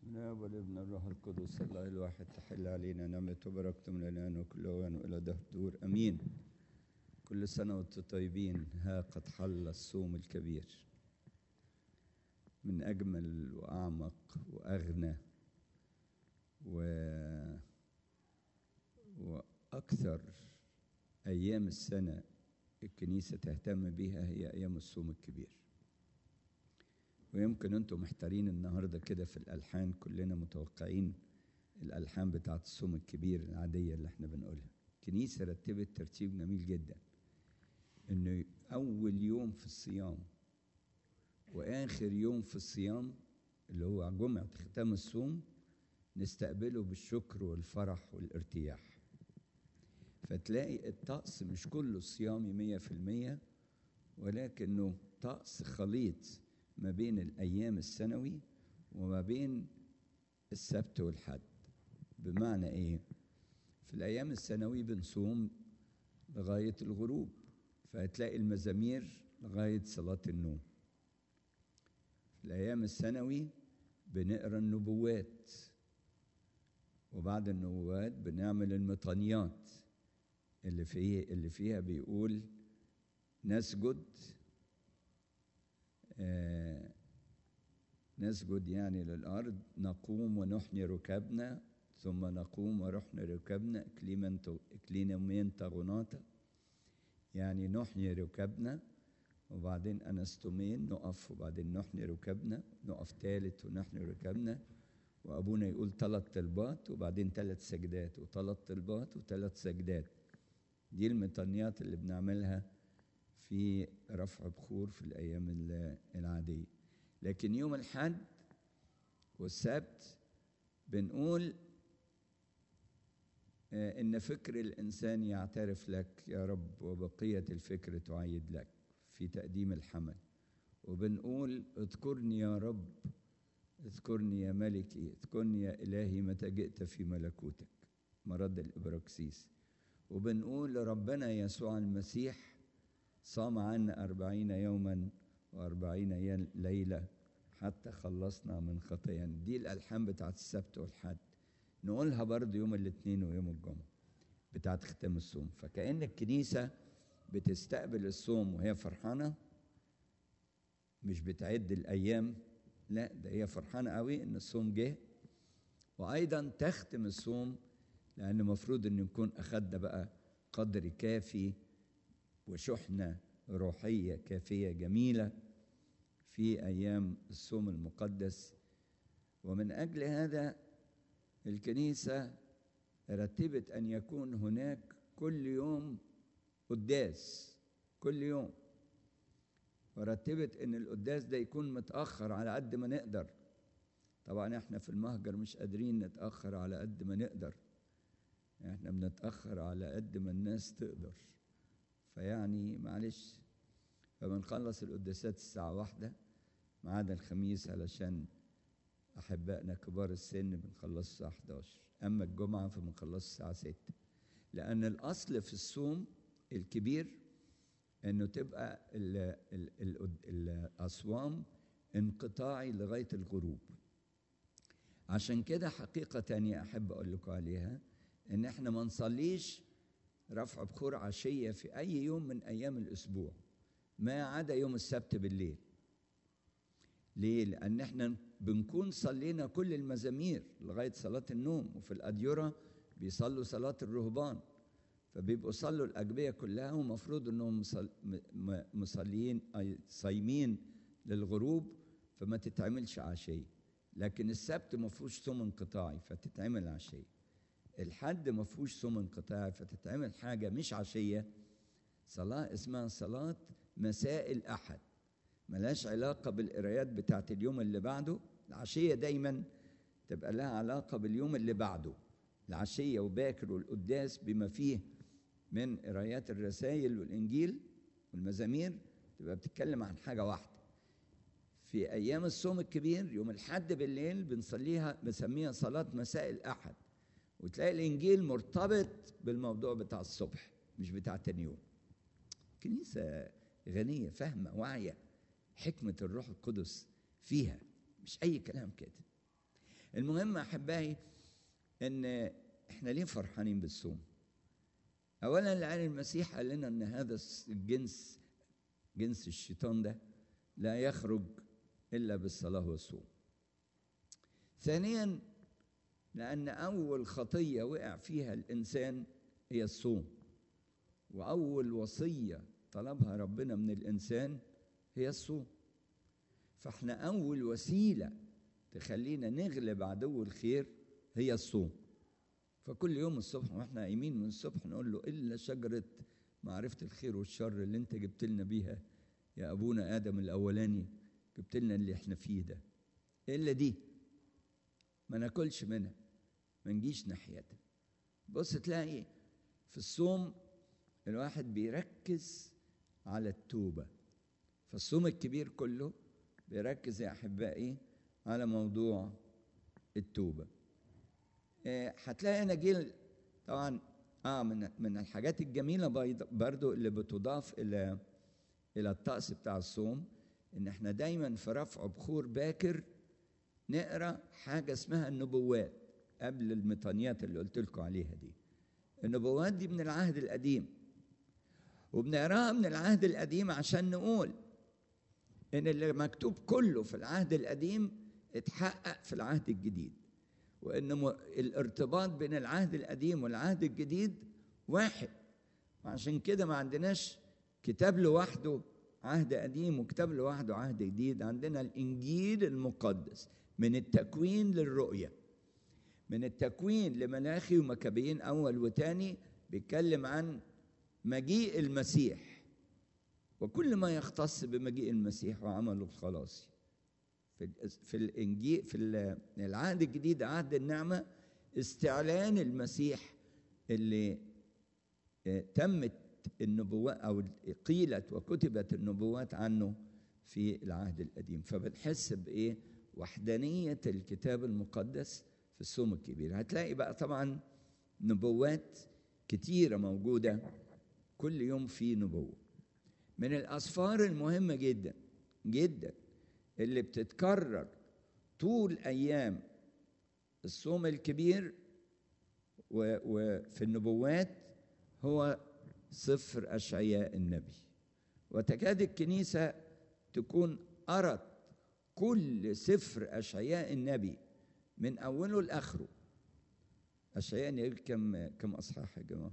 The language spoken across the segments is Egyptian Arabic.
لا والابن الروح القدس الله الواحد تحل علينا نعمة وبركته من الآن وكل أوان وإلى دهر دور أمين كل سنة وأنتم طيبين ها قد حل الصوم الكبير من أجمل وأعمق وأغنى و... وأكثر أيام السنة الكنيسة تهتم بها هي أيام الصوم الكبير ويمكن أنتم محتارين النهاردة كده في الألحان كلنا متوقعين الألحان بتاعت الصوم الكبير العادية اللي احنا بنقولها الكنيسة رتبت ترتيب جميل جدا إنه أول يوم في الصيام وآخر يوم في الصيام اللي هو جمعة ختام الصوم نستقبله بالشكر والفرح والارتياح فتلاقي الطقس مش كله صيامي مية في المية ولكنه طقس خليط ما بين الأيام السنوي وما بين السبت والحد بمعنى إيه؟ في الأيام السنوي بنصوم لغاية الغروب فهتلاقي المزامير لغاية صلاة النوم في الأيام السنوي بنقرا النبوات وبعد النبوات بنعمل المطانيات اللي فيه اللي فيها بيقول نسجد آه نسجد يعني للأرض نقوم ونحني ركبنا ثم نقوم ونحني ركبنا إكلينا تغناتا يعني نحني ركبنا وبعدين أنستمين نقف وبعدين نحني ركبنا نقف ثالث ونحني ركبنا وأبونا يقول ثلاث طلبات وبعدين ثلاث سجدات وثلاث طلبات وثلاث سجدات دي المطنيات اللي بنعملها في رفع بخور في الأيام العادية لكن يوم الحد والسبت بنقول إن فكر الإنسان يعترف لك يا رب وبقية الفكر تعيد لك في تقديم الحمل وبنقول اذكرني يا رب اذكرني يا ملكي اذكرني يا إلهي متى جئت في ملكوتك مرض الإبراكسيس وبنقول ربنا يسوع المسيح صام عنا أربعين يوما وأربعين ليلة حتى خلصنا من خطايانا دي الألحان بتاعت السبت والحد نقولها برضه يوم الاثنين ويوم الجمعة بتاعت ختام الصوم فكأن الكنيسة بتستقبل الصوم وهي فرحانة مش بتعد الأيام لا ده هي فرحانة قوي إن الصوم جه وأيضا تختم الصوم لأن المفروض إن نكون أخدنا بقى قدر كافي وشحنة روحية كافية جميلة في أيام الصوم المقدس ومن أجل هذا الكنيسة رتبت أن يكون هناك كل يوم قداس كل يوم ورتبت ان القداس ده يكون متاخر على قد ما نقدر طبعا احنا في المهجر مش قادرين نتاخر على قد ما نقدر احنا بنتاخر على قد ما الناس تقدر فيعني معلش فبنخلص القداسات الساعه واحدة ما عدا الخميس علشان احبائنا كبار السن بنخلص الساعه 11 اما الجمعه فبنخلص الساعه 6 لان الاصل في الصوم الكبير انه تبقى ال ال ال الاصوام انقطاعي لغايه الغروب عشان كده حقيقه تانية احب اقول لكم عليها ان احنا ما نصليش رفع بخور عشيه في اي يوم من ايام الاسبوع ما عدا يوم السبت بالليل ليه لان احنا بنكون صلينا كل المزامير لغايه صلاه النوم وفي الاديره بيصلوا صلاه الرهبان فبيبقوا صلوا الأجبية كلها ومفروض أنهم مصليين صايمين للغروب فما تتعملش عشية لكن السبت ما فيهوش صوم انقطاعي فتتعمل عشية الحد ما فيهوش صوم انقطاعي فتتعمل حاجة مش عشية صلاة اسمها صلاة مساء الأحد ملهاش علاقة بالقرايات بتاعت اليوم اللي بعده العشية دايما تبقى لها علاقة باليوم اللي بعده العشية وباكر والقداس بما فيه من قرايات الرسائل والإنجيل والمزامير تبقى بتتكلم عن حاجة واحدة في أيام الصوم الكبير يوم الحد بالليل بنصليها بنسميها صلاة مساء الأحد وتلاقي الإنجيل مرتبط بالموضوع بتاع الصبح مش بتاع تاني يوم كنيسة غنية فاهمة واعية حكمة الروح القدس فيها مش أي كلام كده المهم احبائي ان احنا ليه فرحانين بالصوم اولا لان المسيح قال لنا ان هذا الجنس جنس الشيطان ده لا يخرج الا بالصلاه والصوم ثانيا لان اول خطيه وقع فيها الانسان هي الصوم واول وصيه طلبها ربنا من الانسان هي الصوم فاحنا اول وسيله تخلينا نغلب عدو الخير هي الصوم فكل يوم الصبح واحنا قايمين من الصبح نقول له الا شجره معرفه الخير والشر اللي انت جبت لنا بيها يا ابونا ادم الاولاني جبت لنا اللي احنا فيه ده الا دي ما ناكلش منها ما نجيش ناحيتها بص تلاقي في الصوم الواحد بيركز على التوبه فالصوم الكبير كله بيركز يا احبائي على موضوع التوبه هتلاقي اناجيل طبعا اه من من الحاجات الجميله برضو اللي بتضاف الى الى الطقس بتاع الصوم ان احنا دايما في رفع بخور باكر نقرا حاجه اسمها النبوات قبل الميطانيات اللي قلت لكم عليها دي النبوات دي من العهد القديم وبنقراها من العهد القديم عشان نقول ان اللي مكتوب كله في العهد القديم اتحقق في العهد الجديد وان الارتباط بين العهد القديم والعهد الجديد واحد وعشان كده ما عندناش كتاب لوحده عهد قديم وكتاب لوحده عهد جديد عندنا الانجيل المقدس من التكوين للرؤيه من التكوين لملاخي ومكابين اول وثاني بيتكلم عن مجيء المسيح وكل ما يختص بمجيء المسيح وعمله الخلاصي في في الانجيل في العهد الجديد عهد النعمه استعلان المسيح اللي تمت النبوات او قيلت وكتبت النبوات عنه في العهد القديم فبنحس بايه وحدانيه الكتاب المقدس في الصوم الكبير هتلاقي بقى طبعا نبوات كتيره موجوده كل يوم في نبوه من الاسفار المهمه جدا جدا اللي بتتكرر طول ايام الصوم الكبير وفي النبوات هو سفر اشعياء النبي وتكاد الكنيسه تكون قرت كل سفر اشعياء النبي من اوله لاخره اشعياء النبي كم كم اصحاح يا جماعه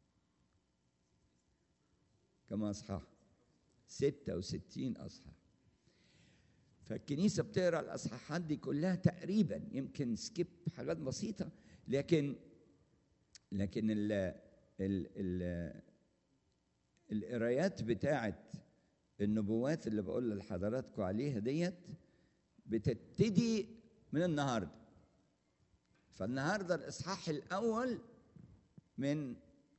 كم اصحاح 66 اصحاح فالكنيسة بتقرا الأصحاحات دي كلها تقريبا يمكن سكيب حاجات بسيطة لكن لكن ال ال ال القرايات بتاعت النبوات اللي بقول لحضراتكم عليها ديت بتبتدي من النهارده فالنهارده الإصحاح الأول من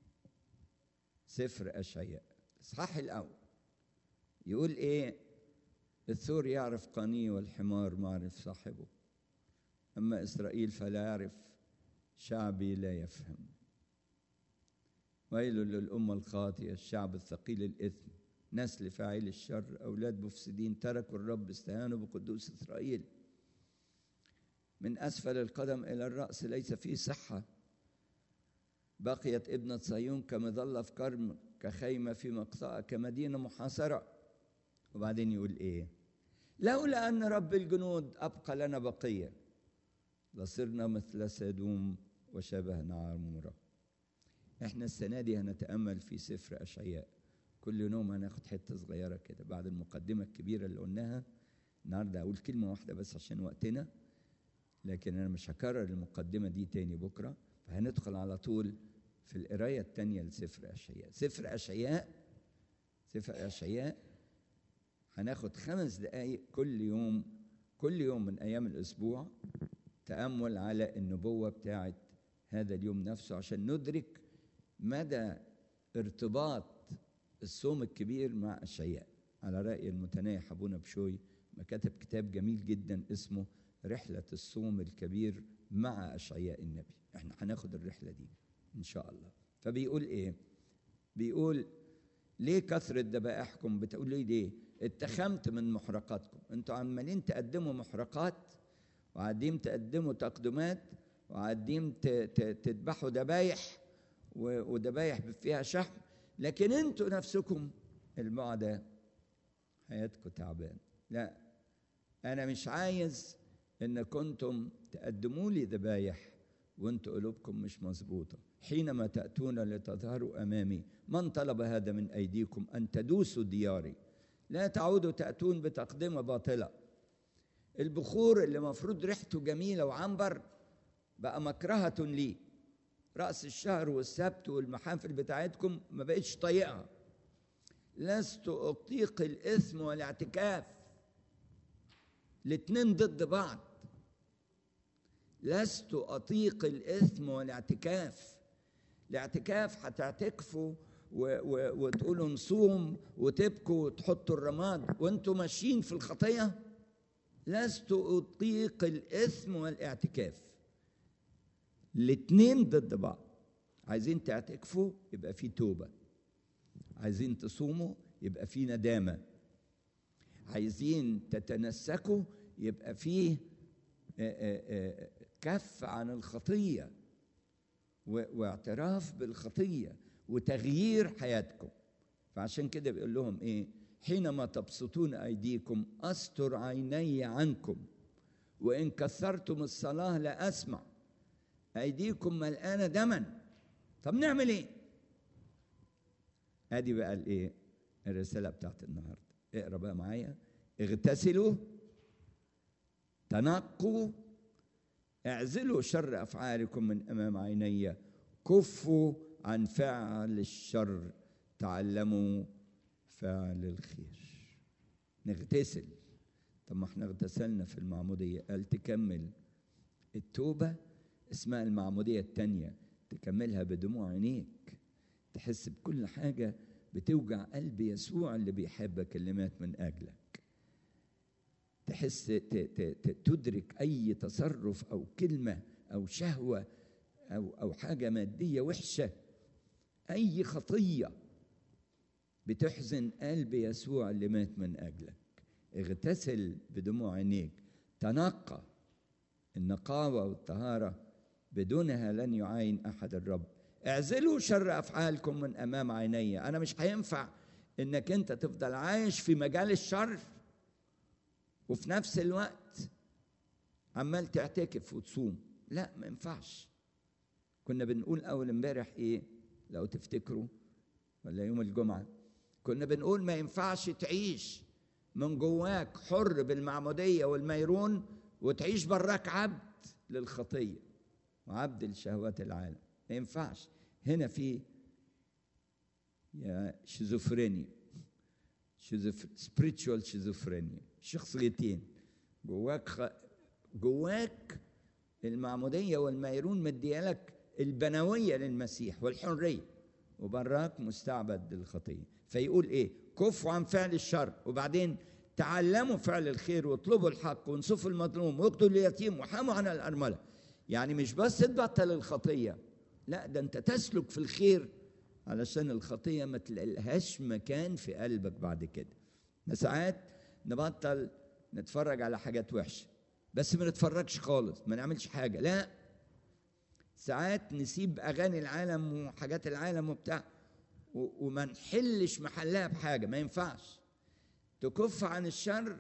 سفر أشعياء الإصحاح الأول يقول إيه الثور يعرف قانيه والحمار معرف صاحبه أما إسرائيل فلا يعرف شعبي لا يفهم ويل للأمة الخاطئة الشعب الثقيل الإثم نسل فاعل الشر أولاد مفسدين تركوا الرب استهانوا بقدوس إسرائيل من أسفل القدم إلى الرأس ليس فيه صحة بقيت ابنة صهيون كمظلة في كرم كخيمة في مقطعة كمدينة محاصرة وبعدين يقول ايه لولا ان رب الجنود ابقى لنا بقيه لصرنا مثل سدوم وشبهنا عموره احنا السنه دي هنتامل في سفر اشعياء كل يوم هناخد حته صغيره كده بعد المقدمه الكبيره اللي قلناها النهارده اقول كلمه واحده بس عشان وقتنا لكن انا مش هكرر المقدمه دي تاني بكره فهندخل على طول في القرايه الثانيه لسفر اشعياء سفر اشعياء سفر اشعياء هناخد خمس دقايق كل يوم كل يوم من ايام الاسبوع تامل على النبوه بتاعه هذا اليوم نفسه عشان ندرك مدى ارتباط الصوم الكبير مع اشعياء على راي المتنايح ابونا بشوي ما كتب كتاب جميل جدا اسمه رحله الصوم الكبير مع اشعياء النبي احنا هناخد الرحله دي ان شاء الله فبيقول ايه بيقول ليه كثرة ذبائحكم بتقول لي ليه اتخمت من محرقاتكم انتوا عمالين تقدموا محرقات وقاعدين تقدموا تقدمات وقاعدين ت- ت- تذبحوا ذبايح و- وذبايح فيها شحم لكن انتوا نفسكم البعد حياتكم تعبان لا انا مش عايز ان كنتم تقدموا لي ذبايح وانتوا قلوبكم مش مظبوطه حينما تاتون لتظهروا امامي من طلب هذا من ايديكم ان تدوسوا دياري لا تعودوا تاتون بتقدمه باطله البخور اللي مفروض ريحته جميله وعنبر بقى مكرهه لي راس الشهر والسبت والمحافل بتاعتكم ما بقتش طايقها لست اطيق الاثم والاعتكاف الاتنين ضد بعض لست اطيق الاثم والاعتكاف الاعتكاف هتعتكفوا و- و- وتقولوا نصوم وتبكوا وتحطوا الرماد وانتوا ماشيين في الخطيه لست اطيق الاثم والاعتكاف الاتنين ضد بعض عايزين تعتكفوا يبقى في توبه عايزين تصوموا يبقى في ندامه عايزين تتنسكوا يبقى فيه آه، آه، آه، كف عن الخطيه و- واعتراف بالخطيه وتغيير حياتكم فعشان كده بيقول لهم ايه حينما تبسطون ايديكم استر عيني عنكم وان كثرتم الصلاه لا اسمع ايديكم ملقانه دما طب نعمل ايه ادي بقى الايه الرساله بتاعت النهارده اقرا بقى معايا اغتسلوا تنقوا اعزلوا شر افعالكم من امام عيني كفوا عن فعل الشر تعلموا فعل الخير نغتسل طب ما احنا اغتسلنا في المعموديه قال تكمل التوبه اسمها المعموديه الثانيه تكملها بدموع عينيك تحس بكل حاجه بتوجع قلب يسوع اللي بيحبك اللي مات من اجلك تحس ت- ت- ت- تدرك اي تصرف او كلمه او شهوه او او حاجه ماديه وحشه اي خطيه بتحزن قلب يسوع اللي مات من اجلك اغتسل بدموع عينيك تنقى النقاوه والطهاره بدونها لن يعاين احد الرب اعزلوا شر افعالكم من امام عيني انا مش هينفع انك انت تفضل عايش في مجال الشر وفي نفس الوقت عمال تعتكف وتصوم لا ما ينفعش كنا بنقول اول امبارح ايه لو تفتكروا ولا يوم الجمعه كنا بنقول ما ينفعش تعيش من جواك حر بالمعموديه والميرون وتعيش براك عبد للخطيه وعبد لشهوات العالم ما ينفعش هنا في يا شيزوفرينيا شيزوف... سبريتشوال شيزوفرينيا شخصيتين جواك خ... جواك المعموديه والميرون مديالك البنويه للمسيح والحريه وبراك مستعبد للخطيه فيقول ايه كفوا عن فعل الشر وبعدين تعلموا فعل الخير واطلبوا الحق وانصفوا المظلوم واقتلوا اليتيم وحاموا عن الارمله يعني مش بس تبطل الخطيه لا ده انت تسلك في الخير علشان الخطيه ما تلاقيلهاش مكان في قلبك بعد كده ساعات نبطل نتفرج على حاجات وحشه بس ما نتفرجش خالص ما نعملش حاجه لا ساعات نسيب اغاني العالم وحاجات العالم وبتاع و- وما نحلش محلها بحاجه ما ينفعش تكف عن الشر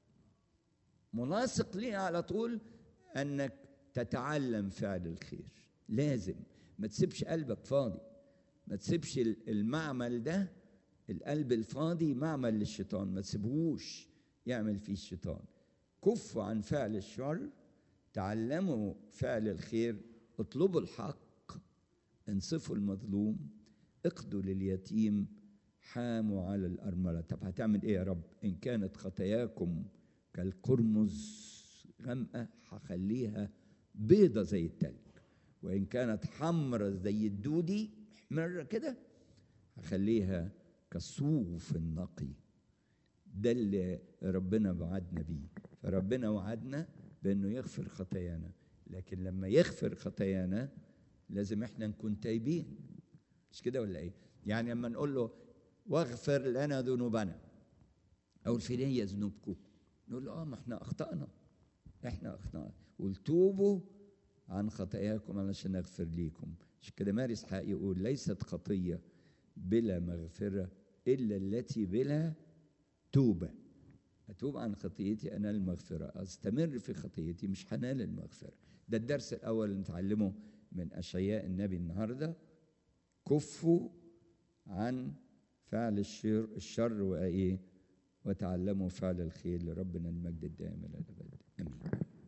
ملاصق ليه على طول انك تتعلم فعل الخير لازم ما تسيبش قلبك فاضي ما تسيبش ال- المعمل ده القلب الفاضي معمل للشيطان ما تسيبهوش يعمل فيه الشيطان كفوا عن فعل الشر تعلموا فعل الخير اطلبوا الحق انصفوا المظلوم اقضوا لليتيم حاموا على الأرملة طب هتعمل ايه يا رب ان كانت خطاياكم كالقرمز غامقة هخليها بيضة زي التلج وإن كانت حمرة زي الدودي محمرة كده هخليها كالصوف النقي ده اللي ربنا وعدنا بيه فربنا وعدنا بأنه يغفر خطايانا لكن لما يغفر خطايانا لازم احنا نكون تايبين مش كده ولا ايه يعني لما نقول له واغفر لنا ذنوبنا او الفدية ذنوبكم نقول له اه ما احنا اخطأنا احنا اخطانا قول توبوا عن خطاياكم علشان اغفر ليكم مش كده ماري اسحاق يقول ليست خطيه بلا مغفره الا التي بلا توبه اتوب عن خطيتي انال المغفره استمر في خطيتي مش هنال المغفره ده الدرس الاول اللي نتعلمه من اشعياء النبي النهارده كفوا عن فعل الشر الشر وايه وتعلموا فعل الخير لربنا المجد الدائم الى الابد امين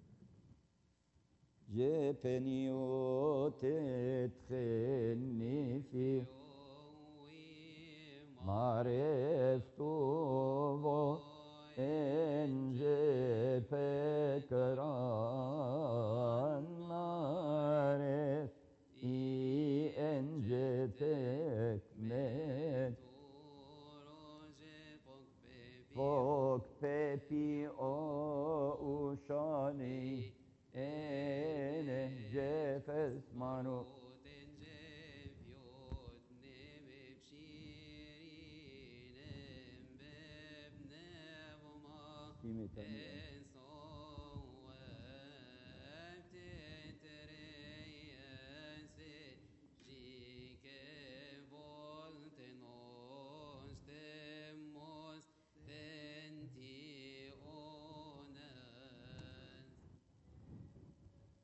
جبنيو تدخلني في معرفتو إن جبك معرف إي إن جبك مت فوق بيبي أو أوشاني إن جفز مانو Kimi tanıyor?